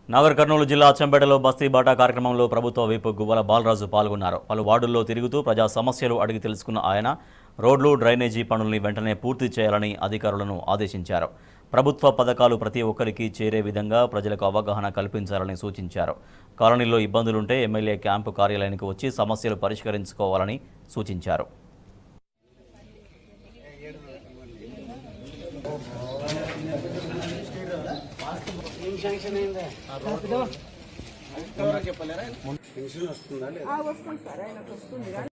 నాగర్ కర్నూలు జిల్లా అచ్చంపేటలో బస్తీ బాటా కార్యక్రమంలో ప్రభుత్వ వైపు గువ్వల బాలరాజు పాల్గొన్నారు పలు వార్డుల్లో తిరుగుతూ ప్రజా సమస్యలు అడిగి తెలుసుకున్న ఆయన రోడ్లు డ్రైనేజీ పనుల్ని వెంటనే పూర్తి చేయాలని అధికారులను ఆదేశించారు ప్రభుత్వ పథకాలు ప్రతి ఒక్కరికి చేరే విధంగా ప్రజలకు అవగాహన కల్పించాలని సూచించారు కాలనీలో ఇబ్బందులుంటే ఎమ్మెల్యే క్యాంపు కార్యాలయానికి వచ్చి సమస్యలు పరిష్కరించుకోవాలని సూచించారు పెన్షన్ వస్తుందా లేదా వస్తుంది సార్ ఆయనకు వస్తుంది